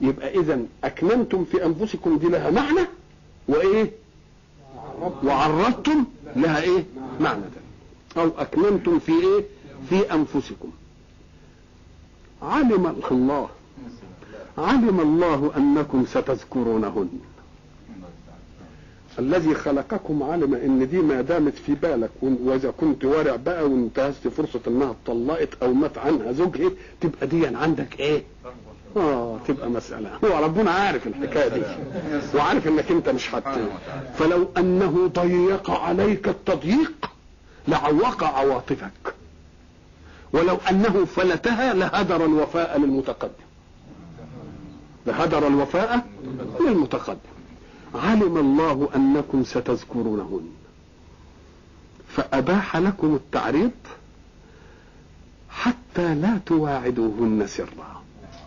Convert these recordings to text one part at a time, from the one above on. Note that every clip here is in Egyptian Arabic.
يبقى اذا اكننتم في انفسكم دي لها معنى وايه وعرضتم لها ايه معنى ده او اكننتم في ايه في انفسكم علم الله علم الله انكم ستذكرونهن الذي خلقكم علم ان دي ما دامت في بالك واذا كنت وارع بقى وانتهزت فرصه انها اتطلقت او مات عنها زوجها تبقى دي عندك ايه؟ اه تبقى مساله هو ربنا عارف الحكايه دي وعارف انك انت مش هت فلو انه ضيق عليك التضييق لعوق عواطفك ولو انه فلتها لهدر الوفاء للمتقدم لهدر الوفاء للمتقدم علم الله انكم ستذكرونهن فاباح لكم التعريض حتى لا تواعدوهن سرا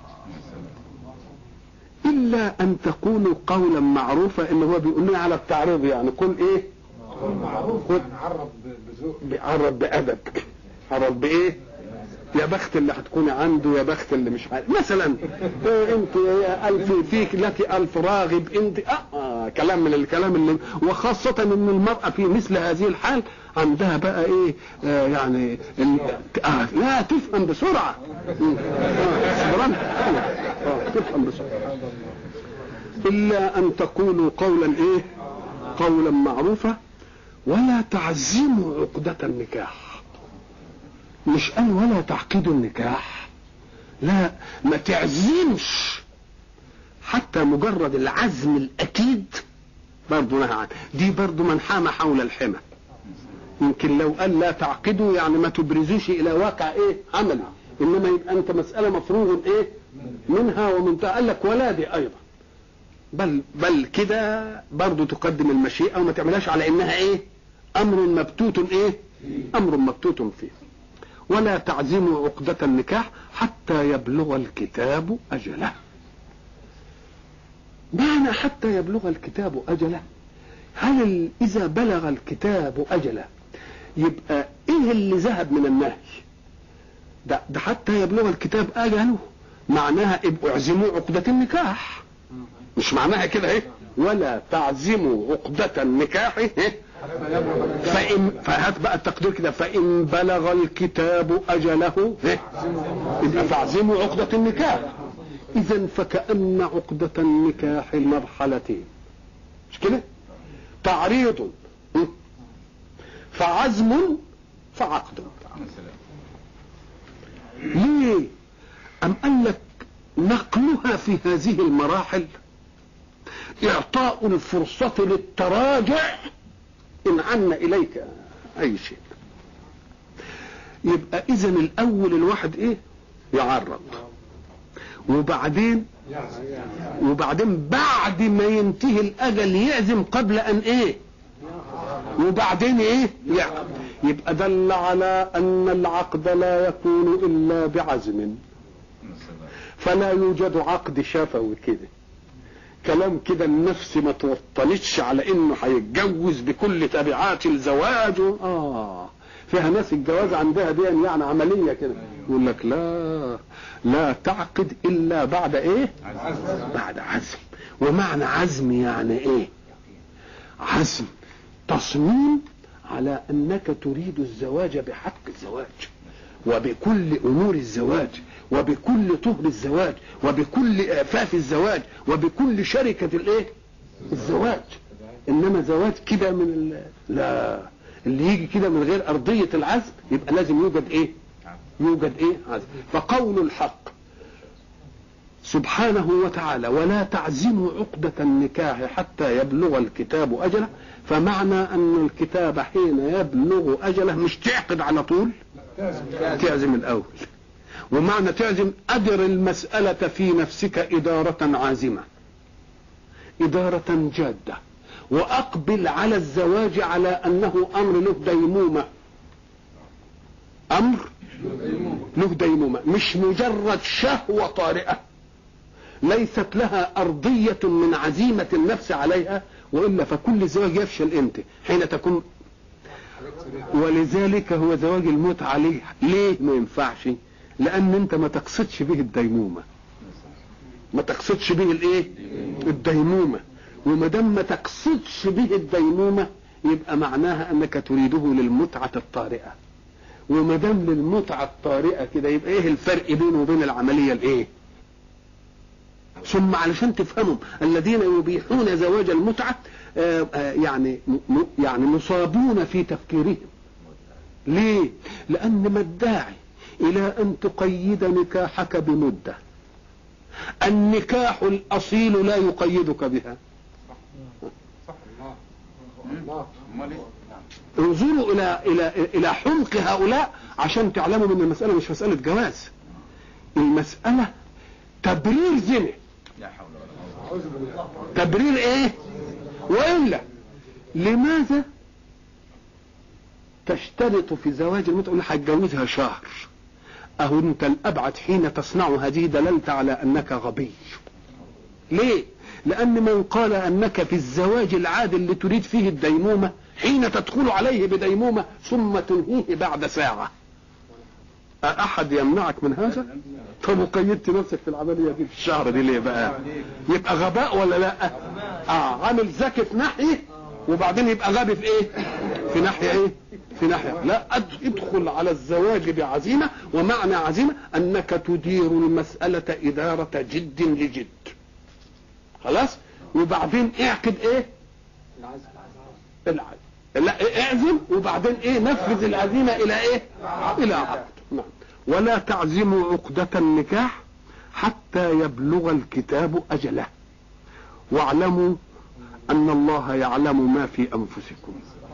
الا ان تقولوا قولا معروفا ان هو بيقول لنا على التعريض يعني كل ايه قول معروف يعني عرب بذوق بيعرض بادب عرض بايه يا بخت اللي هتكوني عنده يا بخت اللي مش عارف مثلا إيه انت يا الف فيك لك الف راغب انت آه, آه كلام من الكلام اللي وخاصة ان المرأة في مثل هذه الحال عندها بقى ايه آه يعني ال- آه لا تفهم بسرعة مم. آه صبرا. آه تفهم بسرعة الا ان تقولوا قولا ايه قولا معروفا ولا تعزموا عقدة النكاح مش قال ولا تعقيد النكاح لا ما تعزمش حتى مجرد العزم الاكيد برضه نهى عنه دي برضه من حام حول الحمى يمكن لو قال لا تعقدوا يعني ما تبرزوش الى واقع ايه عملي انما يبقى انت مساله مفروغ ايه منها ومنتهى قال لك ولا دي ايضا بل بل كده برضه تقدم المشيئه وما تعملهاش على انها ايه امر مبتوت ايه امر مبتوت فيه ولا تعزموا عقدة النكاح حتى يبلغ الكتاب أجله معنى حتى يبلغ الكتاب أجله هل ال- إذا بلغ الكتاب أجله يبقى إيه اللي ذهب من النهي ده, ده حتى يبلغ الكتاب أجله معناها ابقوا اعزموا عقدة النكاح مش معناها كده ايه ولا تعزموا عقدة النكاح إيه؟ فإن فهات بقى التقدير كده فإن بلغ الكتاب أجله إيه؟ يبقى فاعزموا عقدة النكاح إذا فكأن عقدة النكاح مرحلتين مش كده؟ تعريض م? فعزم فعقد ليه؟ أم قال لك نقلها في هذه المراحل إعطاء الفرصة للتراجع إن عنا إليك أي شيء يبقى إذا الأول الواحد إيه يعرض وبعدين وبعدين بعد ما ينتهي الأجل يعزم قبل أن إيه وبعدين إيه يعقد يبقى دل على أن العقد لا يكون إلا بعزم فلا يوجد عقد شفوي كده كلام كده النفس ما توطنتش على انه هيتجوز بكل تبعات الزواج اه فيها ناس الجواز عندها دي يعني عمليه كده يقول لك لا لا تعقد الا بعد ايه بعد عزم ومعنى عزم يعني ايه عزم تصميم على انك تريد الزواج بحق الزواج وبكل امور الزواج وبكل طهر الزواج وبكل اعفاف الزواج وبكل شركه الايه الزواج انما زواج كده من ال... لا اللي يجي كده من غير ارضيه العزم يبقى لازم يوجد ايه يوجد ايه عزم فقول الحق سبحانه وتعالى ولا تعزموا عقدة النكاح حتى يبلغ الكتاب أجله فمعنى أن الكتاب حين يبلغ أجله مش تعقد على طول تعزم الأول ومعنى تعزم أدر المسألة في نفسك إدارة عازمة إدارة جادة وأقبل على الزواج على أنه أمر له ديمومة أمر له ديمومة مش مجرد شهوة طارئة ليست لها أرضية من عزيمة النفس عليها وإلا فكل زواج يفشل أنت حين تكون ولذلك هو زواج الموت عليه ليه ما ينفعش لأن أنت ما تقصدش به الديمومة ما تقصدش به الايه الديمومه وما دام ما تقصدش به الديمومه يبقى معناها انك تريده للمتعه الطارئه وما دام للمتعه الطارئه كده يبقى ايه الفرق بينه وبين العمليه الايه ثم علشان تفهموا الذين يبيحون زواج المتعه آه، آه، يعني م- يعني مصابون في تفكيرهم ليه لان ما الداعي الى ان تقيد نكاحك بمده النكاح الاصيل لا يقيدك بها صح الله الله امال ايه؟ انظروا الى الى الى حمق هؤلاء عشان تعلموا ان المساله مش مساله جواز المساله تبرير زنا لا حول ولا قوه اعوذ بالله تبرير ايه والا لماذا تشترط في زواج المتعه اللي هتجوزها شهر اهو انت الابعد حين تصنع هذه دللت على انك غبي ليه لان من قال انك في الزواج العادي اللي تريد فيه الديمومه حين تدخل عليه بديمومه ثم تنهيه بعد ساعه احد يمنعك من هذا طب وقيدت نفسك في العمليه دي في الشهر دي ليه بقى يبقى غباء ولا لا اه عامل ذكي في ناحيه وبعدين يبقى غبي في ايه في ناحيه ايه في ناحيه لا أد- ادخل على الزواج بعزيمه ومعنى عزيمه انك تدير المساله اداره جد لجد خلاص وبعدين اعقد ايه العزم لا اعزم وبعدين ايه نفذ العزيمه الى ايه الى عقد نعم ولا تعزموا عقدة النكاح حتى يبلغ الكتاب اجله واعلموا ان الله يعلم ما في انفسكم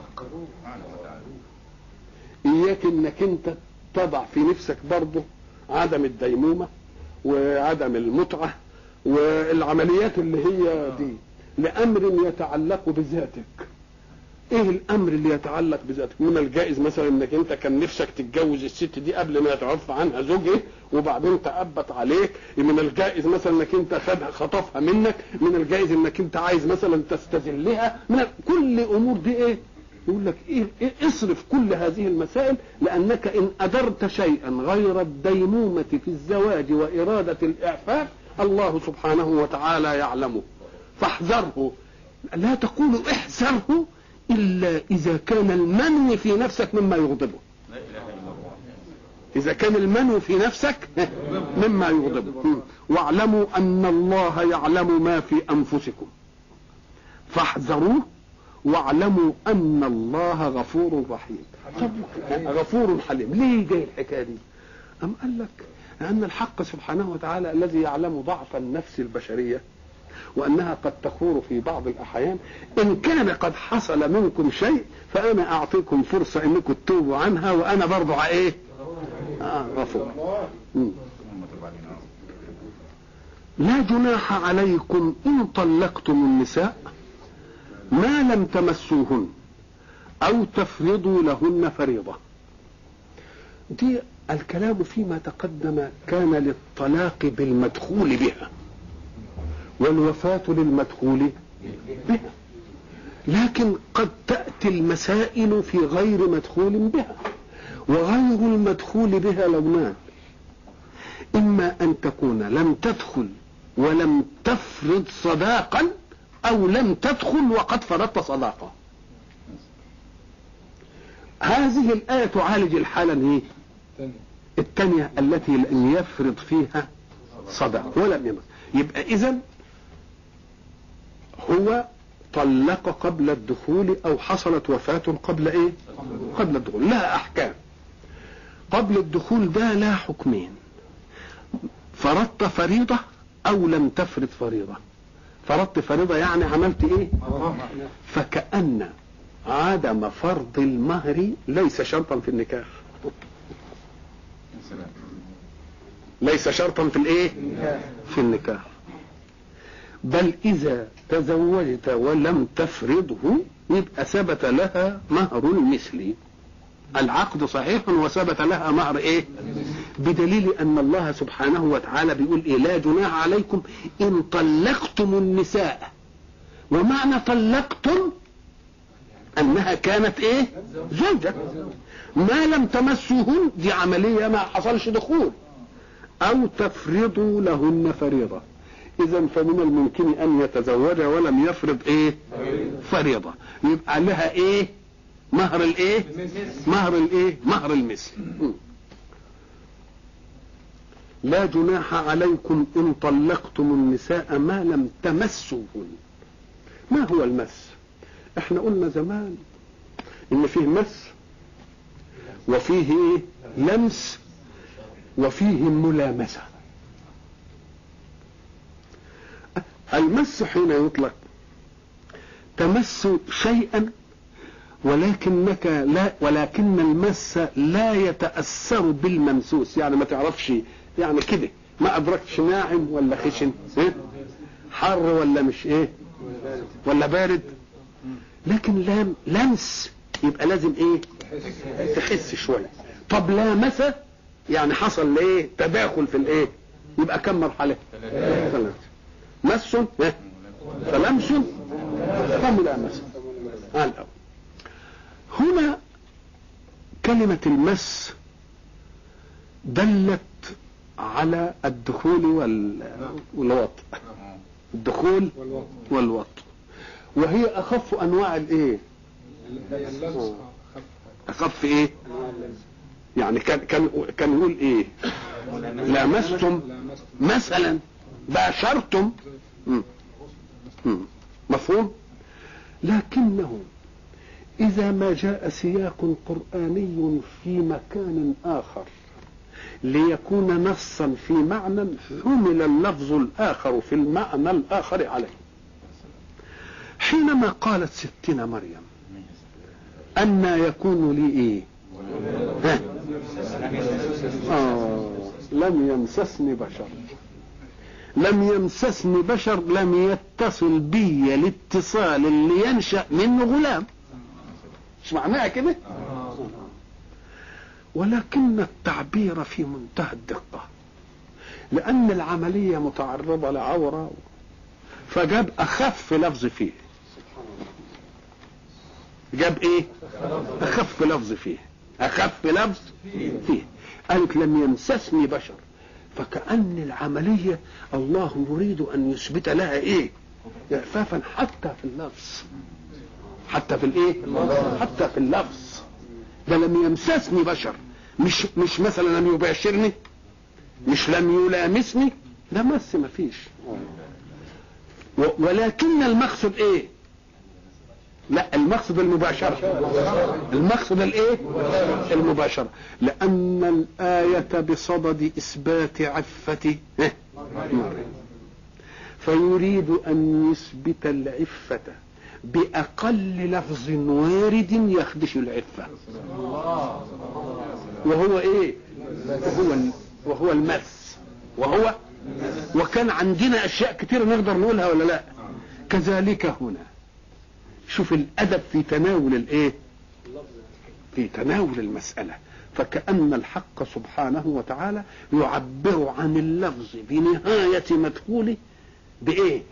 اياك انك انت تضع في نفسك برضه عدم الديمومه وعدم المتعه والعمليات اللي هي دي لامر يتعلق بذاتك ايه الامر اللي يتعلق بذاتك من الجائز مثلا انك انت كان نفسك تتجوز الست دي قبل ما يتعرف عنها زوجها وبعدين تأبت عليك من الجائز مثلا انك انت خدها خطفها منك من الجائز انك انت عايز مثلا تستذلها من ال- كل امور دي ايه يقول لك إيه, ايه اصرف كل هذه المسائل لانك ان ادرت شيئا غير الديمومه في الزواج واراده الاعفاف الله سبحانه وتعالى يعلمه فاحذره لا تقول احذره الا اذا كان المنوي في نفسك مما يغضبه لا اله الا الله اذا كان المنوي في نفسك مما يغضبه واعلموا ان الله يعلم ما في انفسكم فاحذروه واعلموا ان الله غفور رحيم طب غفور حليم ليه جاي الحكايه دي ام قال لك لان الحق سبحانه وتعالى الذي يعلم ضعف النفس البشريه وانها قد تخور في بعض الاحيان ان كان قد حصل منكم شيء فانا اعطيكم فرصه انكم تتوبوا عنها وانا برضه ايه آه غفور مم. اللهم تب علينا لا جناح عليكم ان طلقتم النساء ما لم تمسوهن او تفرضوا لهن فريضه دي الكلام فيما تقدم كان للطلاق بالمدخول بها والوفاة للمدخول بها لكن قد تأتي المسائل في غير مدخول بها وغير المدخول بها لونان إما أن تكون لم تدخل ولم تفرض صداقا أو لم تدخل وقد فرضت صداقة هذه الآية تعالج الحالة الايه؟ تاني الثانية التي لم يفرض فيها صداق ولم يمس يبقى إذا هو طلق قبل الدخول أو حصلت وفاة قبل إيه؟ قبل الدخول لها أحكام قبل الدخول ده لا حكمين فرضت فريضة أو لم تفرض فريضة فرضت فريضة يعني عملت إيه؟ فكأن عدم فرض المهر ليس شرطا في النكاح يا سلام ليس شرطا في الايه في النكاح بل اذا تزوجت ولم تفرضه يبقى ثبت لها مهر المثل العقد صحيح وثبت لها مهر ايه بدليل ان الله سبحانه وتعالى بيقول ايه لا جناح عليكم ان طلقتم النساء ومعنى طلقتم انها كانت ايه زوجة ما لم تمسوهن دي عملية ما حصلش دخول او تفرضوا لهن فريضة اذا فمن الممكن ان يتزوج ولم يفرض ايه فريضه يبقى لها ايه مهر الايه مهر الايه مهر المثل م. لا جناح عليكم ان طلقتم النساء ما لم تمسوهن ما هو المس احنا قلنا زمان ان فيه مس وفيه ايه لمس وفيه ملامسه المس حين يطلق تمس شيئا ولكنك لا ولكن المس لا يتأثر بالممسوس يعني ما تعرفش يعني كده ما أدركتش ناعم ولا خشن إيه؟ حر ولا مش ايه ولا بارد لكن لام لمس يبقى لازم ايه تحس شويه طب لامس يعني حصل ايه تداخل في الايه يبقى كم مرحله ثلاثه مس إيه؟ فلمس فملامسه آه الأول هنا كلمة المس دلت على الدخول وال... والوطء الدخول والوطن والوطء وهي أخف أنواع الإيه؟ اللمس آه. خف أخف إيه؟ يعني كان كان كان يقول إيه؟ لامستم لامست مثلا باشرتم مم. مم. مفهوم لكنه إذا ما جاء سياق قرآني في مكان آخر ليكون نصا في معنى حمل اللفظ الآخر في المعنى الآخر عليه حينما قالت ستنا مريم أن يكون لي إيه ها؟ آه لم يمسسني بشر لم يمسسني بشر لم يتصل بي الاتصال اللي ينشأ منه غلام مش معناها كده ولكن التعبير في منتهى الدقة لأن العملية متعرضة لعورة فجاب أخف لفظ فيه جاب إيه أخف لفظ فيه أخف لفظ فيه قالت لم يمسسني بشر فكأن العملية الله يريد أن يثبت لها إيه إعفافا حتى في اللفظ حتى في الإيه حتى في اللفظ ده لم يمسسني بشر مش مش مثلا لم يباشرني مش لم يلامسني ده مس مفيش و- ولكن المقصد ايه لا المقصد المباشرة المقصد الايه المباشرة لأن الآية بصدد إثبات عفة إيه؟ مريم فيريد أن يثبت العفة بأقل لفظ وارد يخدش العفة وهو ايه وهو وهو المس وهو وكان عندنا اشياء كتير نقدر نقولها ولا لا كذلك هنا شوف الادب في تناول الايه في تناول المسألة فكأن الحق سبحانه وتعالى يعبر عن اللفظ بنهاية مدخوله بإيه؟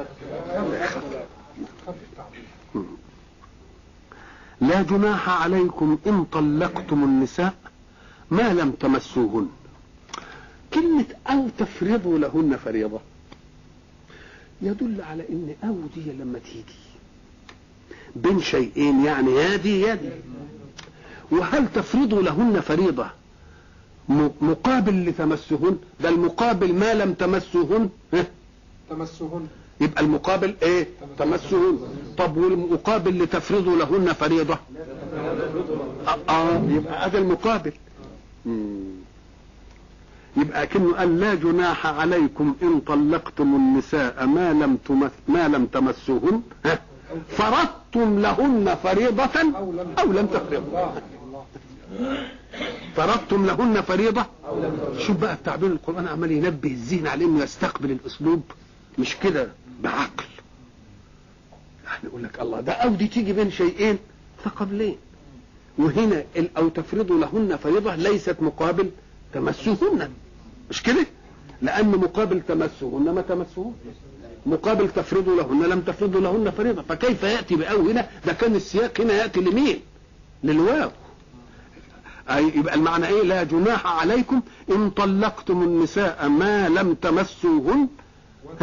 لا جناح عليكم إن طلقتم النساء ما لم تمسوهن كلمة أو تفرضوا لهن فريضة يدل على إن أو دي لما تيجي بين شيئين يعني يدي يدي وهل تفرضوا لهن فريضة م- مقابل لتمسهن ده المقابل ما لم تمسوهن ها؟ تمسهن يبقى المقابل ايه تمسهن طب والمقابل لتفرضوا لهن فريضة اه, آه يبقى هذا المقابل مم. يبقى كأنه قال لا جناح عليكم ان طلقتم النساء ما لم تمس ما لم تمسوهن ها؟ فرضتم لهن فريضة أو لم او لم تفرضوا الله الله فرضتم لهن فريضة شوف بقى التعبير القرآن عمال ينبه الذهن على انه يستقبل الاسلوب مش كده بعقل احنا نقول لك الله ده او دي تيجي بين شيئين فقبلين وهنا ال- او تفرضوا لهن فريضة ليست مقابل تمسهن مش كده لان مقابل تمسهن ما تمسهن مقابل تفرضوا لهن لم تفرضوا لهن فريضة فكيف يأتي بأو هنا ده كان السياق هنا يأتي لمين للواو أي يبقى المعنى ايه لا جناح عليكم ان طلقتم النساء ما لم تمسوهن ها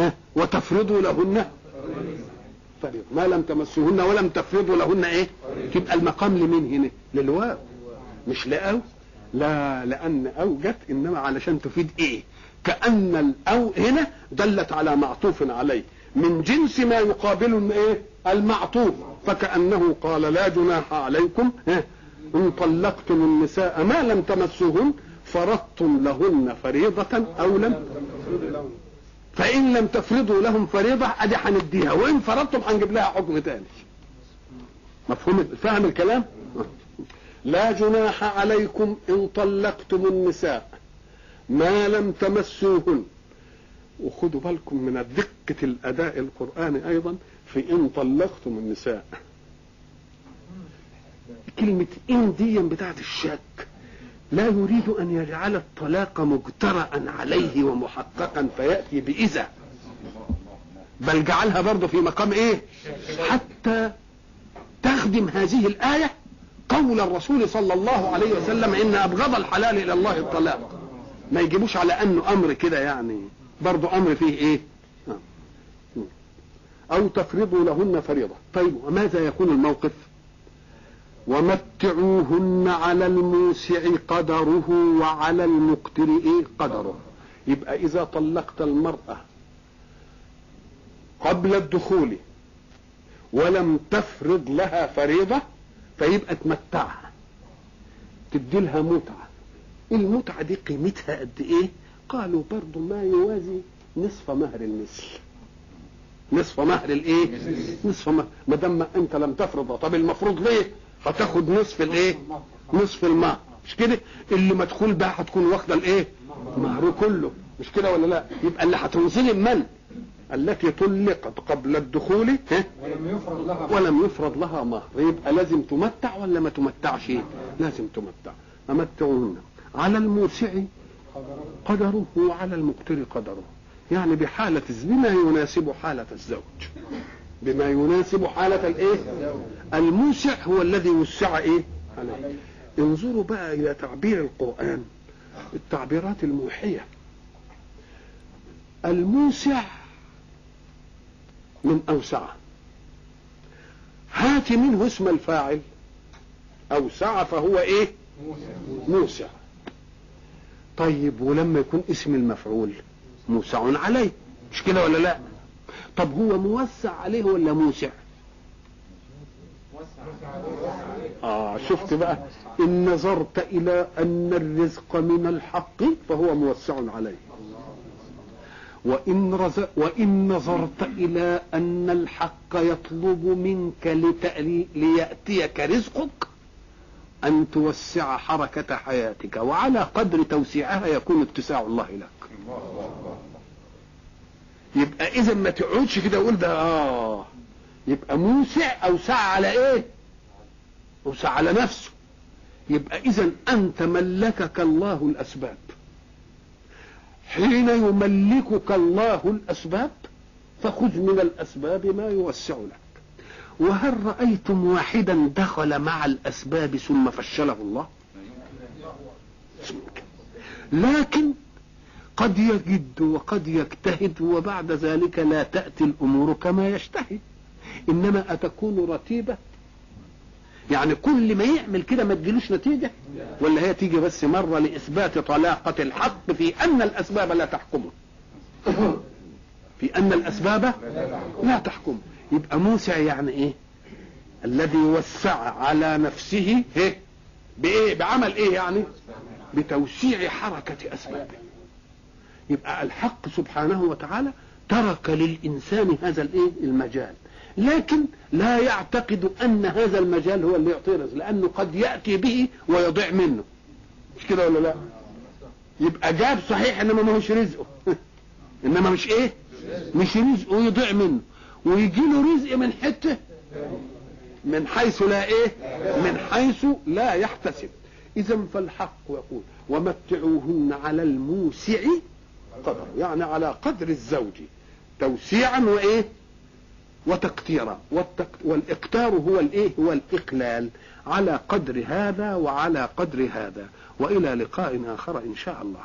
وتفرضوا لهن فريضة ما لم تمسوهن ولم تفرضوا لهن ايه تبقى المقام لمين هنا للواو مش لأو لا لأن أو جت إنما علشان تفيد إيه كأن الأو هنا دلت على معطوف عليه من جنس ما يقابل إيه المعطوف فكأنه قال لا جناح عليكم إيه؟ إن طلقتم النساء ما لم تمسوهن فرضتم لهن فريضة أو لم فإن لم تفرضوا لهم فريضة أدي هنديها وإن فرضتم هنجيب لها حكم تاني مفهوم فاهم الكلام؟ لا جناح عليكم إن طلقتم النساء ما لم تمسوهن وخدوا بالكم من دقة الأداء القرآني أيضا في إن طلقتم النساء كلمة إن دي بتاعت الشك لا يريد أن يجعل الطلاق مجترأ عليه ومحققا فيأتي بإذا بل جعلها برضه في مقام إيه حتى تخدم هذه الآية قول الرسول صلى الله عليه وسلم إن أبغض الحلال إلى الله الطلاق ما يجيبوش على أنه أمر كده يعني برضه أمر فيه إيه أو تفرضوا لهن فريضة طيب وماذا يكون الموقف ومتعوهن على الموسع قدره وعلى المقتر إيه قدره يبقى إذا طلقت المرأة قبل الدخول ولم تفرض لها فريضة فيبقى تمتعها تدي لها متعة المتعة دي قيمتها قد ايه قالوا برضو ما يوازي نصف مهر المثل نصف مهر الايه نصف مهر ما دام انت لم تفرض طب المفروض ليه هتاخد نصف الايه نصف المهر مش كده اللي مدخول بقى هتكون واخده الايه مهر كله مش كده ولا لا يبقى اللي هتنظلم من التي طلقت قبل الدخول ها ولم يفرض لها ولم يفرض لها مهر يبقى لازم تمتع ولا ما تمتعش لازم تمتع أمتعوهن على الموسع قدره وعلى المقتر قدره يعني بحالة بما يناسب حالة الزوج بما يناسب حالة الايه الموسع هو الذي وسع ايه عليه انظروا بقى الى تعبير القرآن التعبيرات الموحية الموسع من أوسع هات منه اسم الفاعل أوسع فهو إيه موسع طيب ولما يكون اسم المفعول موسع عليه مش كده ولا لا طب هو موسع عليه ولا موسع آه شفت بقى إن نظرت إلى أن الرزق من الحق فهو موسع عليه وإن, رز... وإن نظرت إلى أن الحق يطلب منك لتألي... ليأتيك رزقك أن توسع حركة حياتك وعلى قدر توسيعها يكون اتساع الله لك يبقى إذا ما تقعدش كده وقول ده آه يبقى موسع أوسع على إيه؟ أوسع على نفسه يبقى إذا أنت ملكك الله الأسباب حين يملكك الله الأسباب فخذ من الأسباب ما يوسع لك وهل رأيتم واحدا دخل مع الأسباب ثم فشله الله لكن قد يجد وقد يجتهد وبعد ذلك لا تأتي الأمور كما يجتهد إنما أتكون رتيبة يعني كل ما يعمل كده ما تجيلوش نتيجة ولا هي تيجي بس مرة لإثبات طلاقة الحق في أن الأسباب لا تحكمه في أن الأسباب لا تحكم يبقى موسع يعني إيه الذي وسع على نفسه إيه؟ بإيه بعمل إيه يعني بتوسيع حركة أسبابه يبقى الحق سبحانه وتعالى ترك للإنسان هذا الإيه المجال لكن لا يعتقد ان هذا المجال هو اللي يعطيه رزق لانه قد ياتي به ويضيع منه مش كده ولا لا يبقى جاب صحيح انما ما هوش رزقه انما مش ايه مش رزقه يضيع منه ويجي له رزق من حته من حيث لا ايه من حيث لا يحتسب اذا فالحق يقول ومتعوهن على الموسع قدر يعني على قدر الزوج توسيعا وايه وتقتيرا والتق... والاقتار هو الايه هو الاقلال على قدر هذا وعلى قدر هذا والى لقاء اخر ان شاء الله